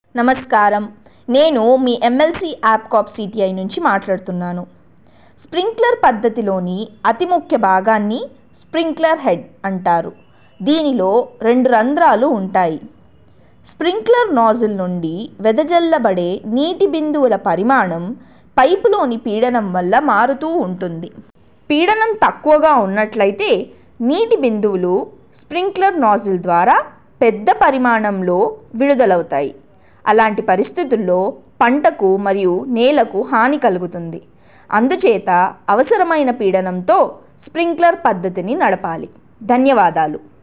నమస్కారం నేను మీ MLC యాప్కాప్ CTI నుంచి మాట్లాడుతున్నాను స్ప్రింక్లర్ పద్ధతిలోని అతి ముఖ్య భాగాన్ని స్ప్రింక్లర్ హెడ్ అంటారు దీనిలో రెండు రంధ్రాలు ఉంటాయి స్ప్రింక్లర్ నాజిల్ నుండి వెదజల్లబడే నీటి బిందువుల పరిమాణం పైపులోని పీడనం వల్ల మారుతూ ఉంటుంది పీడనం తక్కువగా ఉన్నట్లయితే నీటి బిందువులు స్ప్రింక్లర్ నాజిల్ ద్వారా పెద్ద పరిమాణంలో విడుదలవుతాయి అలాంటి పరిస్థితుల్లో పంటకు మరియు నేలకు హాని కలుగుతుంది అందుచేత అవసరమైన పీడనంతో స్ప్రింక్లర్ పద్ధతిని నడపాలి ధన్యవాదాలు